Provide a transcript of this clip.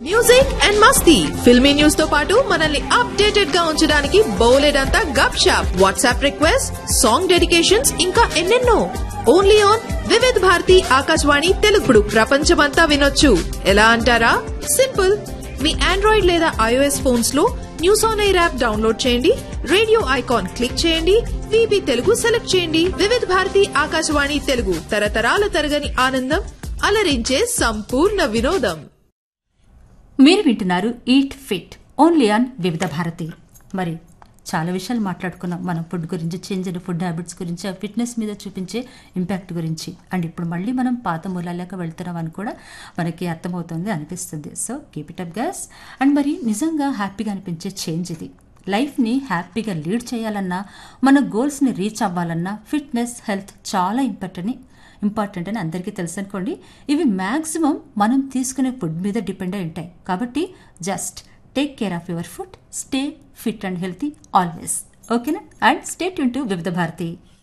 music and మస్తీ filmy news తో పాటు మనల్ని అప్డేటెడ్ గా ఉంచడానికి బౌలెడంతా గప్ షాప్ వాట్సాప్ రిక్వెస్ట్ సాంగ్ డెడికేషన్స్ ఇంకా ఎన్నెన్నో ఓన్లీ ఆన్ వివిధ్ భారతి ఆకాశవాణి తెలుగుడు ప్రపంచమంతా వినొచ్చు ఎలా అంటారా సింపుల్ మీ ఆండ్రాయిడ్ లేదా ఐఓఎస్ ఫోన్స్ లో news on air app download చేయండి రేడియో ఐకాన్ క్లిక్ చేయండి విబి తెలుగు సెలెక్ట్ చేయండి వివిధ భారతి ఆకాశవాణి తెలుగు తరతరాల తరగని ఆనందం అలరించే సంపూర్ణ వినోదం మీరు వింటున్నారు ఈట్ ఫిట్ ఓన్లీ ఆన్ వివిధ భారతి మరి చాలా విషయాలు మాట్లాడుకున్నాం మనం ఫుడ్ గురించి చేంజ్ అయిన ఫుడ్ హ్యాబిట్స్ గురించి ఆ ఫిట్నెస్ మీద చూపించే ఇంపాక్ట్ గురించి అండ్ ఇప్పుడు మళ్ళీ మనం పాత మూలాలకు వెళ్తున్నాం అని కూడా మనకి అర్థమవుతుంది అనిపిస్తుంది so keep it up guys and మరి నిజంగా హ్యాపీగా అనిపించే చేంజ్ ఇది లైఫ్ని హ్యాపీగా లీడ్ చేయాలన్నా మన గోల్స్ని రీచ్ అవ్వాలన్నా ఫిట్నెస్ హెల్త్ చాలా ఇంపార్టెంట్ ఇంపార్టెంట్ అని అందరికీ తెలుసు అనుకోండి ఇవి మ్యాక్సిమం మనం తీసుకునే ఫుడ్ మీద డిపెండ్ అయి ఉంటాయి కాబట్టి just take care of your food stay fit and healthy always ఓకేనా and stay tuned to Vividha Bharati